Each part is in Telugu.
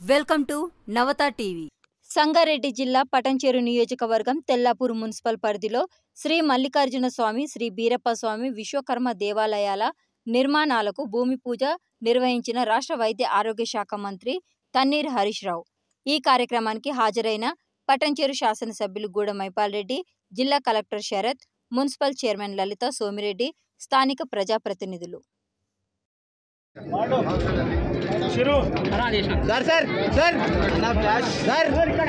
welcome to Navata TV Sangareddy జిల్లా పటంచేరు నియోజకవర్గం తెల్లాపూర్ మున్సిపల్ పరిధిలో శ్రీ మల్లికార్జున స్వామి శ్రీ బీరప్ప స్వామి విశ్వకర్మ దేవాలయాల నిర్మాణాలకు భూమి పూజ నిర్వహించిన రాష్ట్ర వైద్య ఆరోగ్య శాఖ మంత్రి తన్నీర్ హరీష్ రావు ఈ కార్యక్రమానికి హాజరైన పటంచేరు శాసనసభ్యులు గూడ మైపాల్ రెడ్డి జిల్లా collector Sharath municipal chairman Lalitha Somireddy స్థానిక ప్రజాప్రతినిధులు sir sir sir sir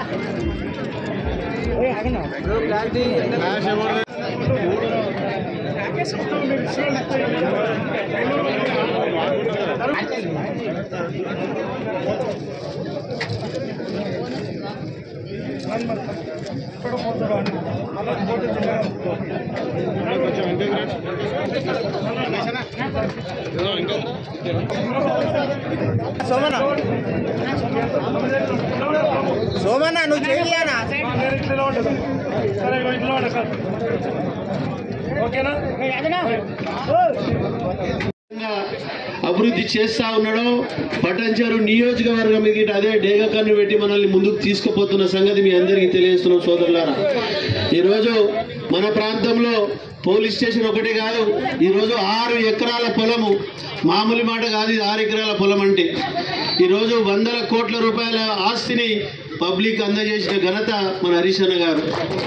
Somanna Somanna నువ్వు చేయానా అభివృద్ధి చేస్తా ఉన్నాడో పటంచెరు నియోజకవర్గం మీద అదే డేగ కన్ను పెట్టి మనల్ని ముందుకు తీసుకుపోతున్న సంగతి మీ అందరికీ తెలియజేస్తున్నాం సోదరులారా ఈరోజు మన ప్రాంతంలో పోలీస్ స్టేషన్ ఒకటి కాదు ఈరోజు ఆరు ఎకరాల పొలము మామూలు మాట కాదు ఇది ఆరు ఎకరాల పొలం అంటే ఈరోజు వందల కోట్ల రూపాయల ఆస్తిని పబ్లిక్ అందజేసిన ఘనత మన హరీష్ అన్న గారు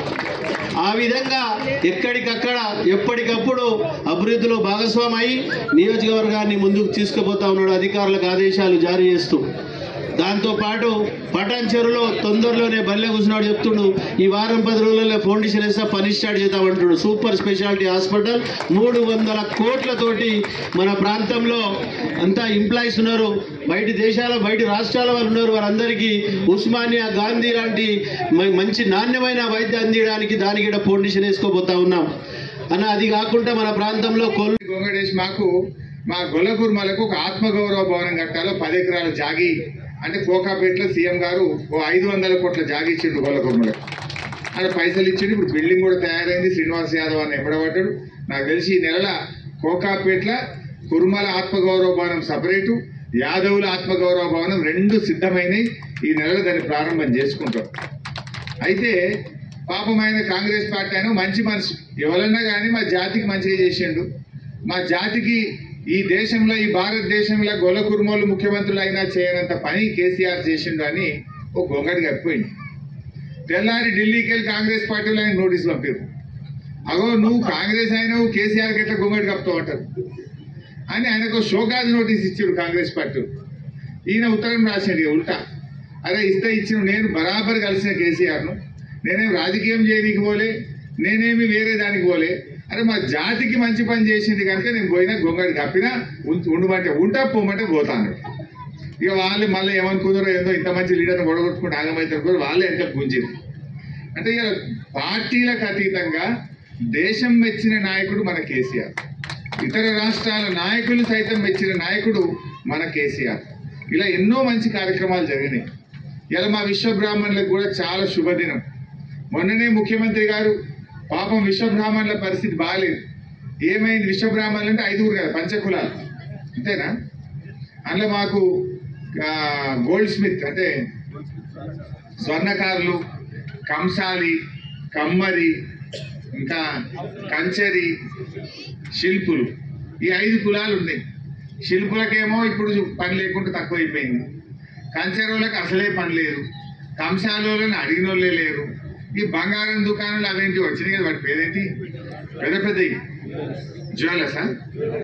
ఆ విధంగా ఎక్కడికక్కడ ఎప్పటికప్పుడు అభివృద్ధిలో భాగస్వామై నియోజకవర్గాన్ని ముందుకు తీసుకుపోతా ఉన్నాడు అధికారులకు ఆదేశాలు జారీ చేస్తూ దాంతో పాటు పటాన్ చెరువులో తొందరలోనే బల్లె కూర్చున్నాడు చెప్తుండు ఈ వారం పది రోజుల్లో ఫౌండేషన్ వేస్తా పని స్టార్ట్ చేద్దామంటుడు సూపర్ స్పెషాలిటీ హాస్పిటల్ మూడు వందల కోట్లతోటి మన ప్రాంతంలో అంతా ఎంప్లాయీస్ ఉన్నారు బయట దేశాల బయట రాష్ట్రాల వారు ఉన్నారు వారందరికీ ఉస్మానియా గాంధీ లాంటి మ- మంచి నాణ్యమైన వైద్యం అందించడానికి దానికి కూడా ఫౌండేషన్ వేసుకోబోతా ఉన్నాం అన్న అది కాకుండా మన ప్రాంతంలో కొల్ గొంగడేసి మాకు మా గొల్లకుర్మలకు ఒక ఆత్మగౌరవ భవనం కట్టాలో పది ఎకరాల జాగి అంటే కోకాపేటలో సీఎం గారు ఓ ఐదు వందల కోట్ల జాగి ఇచ్చిండు గొల్లకుర్మలకు అక్కడ పైసలు ఇచ్చిండు ఇప్పుడు బిల్డింగ్ కూడా తయారైంది శ్రీనివాస్ యాదవ్ అని ఎప్పుడబడ్డాడు నాకు తెలిసి ఈ నెలల కోకాపేట్ల కుర్మల ఆత్మగౌరవ భవనం సపరేటు యాదవుల ఆత్మగౌరవ భవనం రెండు సిద్ధమైనవి ఈ నెలలో దాన్ని ప్రారంభం చేసుకుంటాం అయితే పాపమైన కాంగ్రెస్ పార్టీ అయినా మంచి మనిషి ఎవరన్నా కానీ మా జాతికి మంచిగా చేసిండు మా జాతికి ఈ దేశంలో ఈ భారతదేశంలో గొల్ల కుర్మోలు ముఖ్యమంత్రులు అయినా చేయనంత పని కేసీఆర్ చేసిండు అని ఓ గొంగడి కప్పిపోయింది తెల్లారి ఢిల్లీకి వెళ్ళి కాంగ్రెస్ పార్టీలో ఆయన నోటీస్ పంపారు అగో నువ్వు కాంగ్రెస్ అయినావు కేసీఆర్కి ఎట్లా గొంగడి కప్పుతావు అంటారు అని ఆయనకు షోకాజ్ నోటీస్ ఇచ్చాడు కాంగ్రెస్ పార్టీ ఈయన ఉత్తరం రాశాడు ఇక ఉల్టా అరే ఇస్తే ఇచ్చిన నేను బరాబర్ కలిసిన కేసీఆర్ను నేనేం రాజకీయం చేయనీకి పోలే నేనేమి వేరే దానికి పోలే అరే మా జాతికి మంచి పని చేసింది కనుక నేను పోయినా గొంగడి కప్పినా ఉంచు- ఉండమంటే ఉంటా పోమంటే పోతాను ఇక వాళ్ళు మళ్ళీ ఏమనుకున్నారో ఏదో ఇంత మంచి లీడర్ని గొడగొట్టుకుంటే ఆగమైతే కూడా వాళ్ళే ఎంత గుంజింది అంటే ఇక పార్టీలకు అతీతంగా దేశం మెచ్చిన నాయకుడు మన కేసీఆర్ ఇతర రాష్ట్రాల నాయకులు సైతం మెచ్చిన నాయకుడు మన కేసీఆర్ ఇలా ఎన్నో మంచి కార్యక్రమాలు జరిగినాయి ఇలా మా విశ్వబ్రాహ్మణులకు కూడా చాలా శుభదినం మొన్ననే ముఖ్యమంత్రి గారు పాపం విశ్వబ్రాహ్మణుల పరిస్థితి బాగాలేదు ఏమైంది విశ్వబ్రాహ్మణులు అంటే ఐదుగురు కదా పంచకులాలు అంతేనా అందులో మాకు ఆ, గోల్డ్ స్మిత్ అంటే స్వర్ణకారులు కంసాలి కమ్మరి ఇంకా కంచరి శిల్పులు ఈ ఐదు కులాలు ఉన్నాయి శిల్పులకేమో ఇప్పుడు పని లేకుండా తక్కువైపోయింది కంచెరోళ్ళకి అసలే పని లేదు కంసాలోళ్ళని అడిగిన వాళ్ళే లేరు ఈ బంగారం దుకాణాలు అవేంటి వచ్చినాయి కదా వాటి పేరేంటి పెద్ద పెద్దవి జ్యువెలర్సా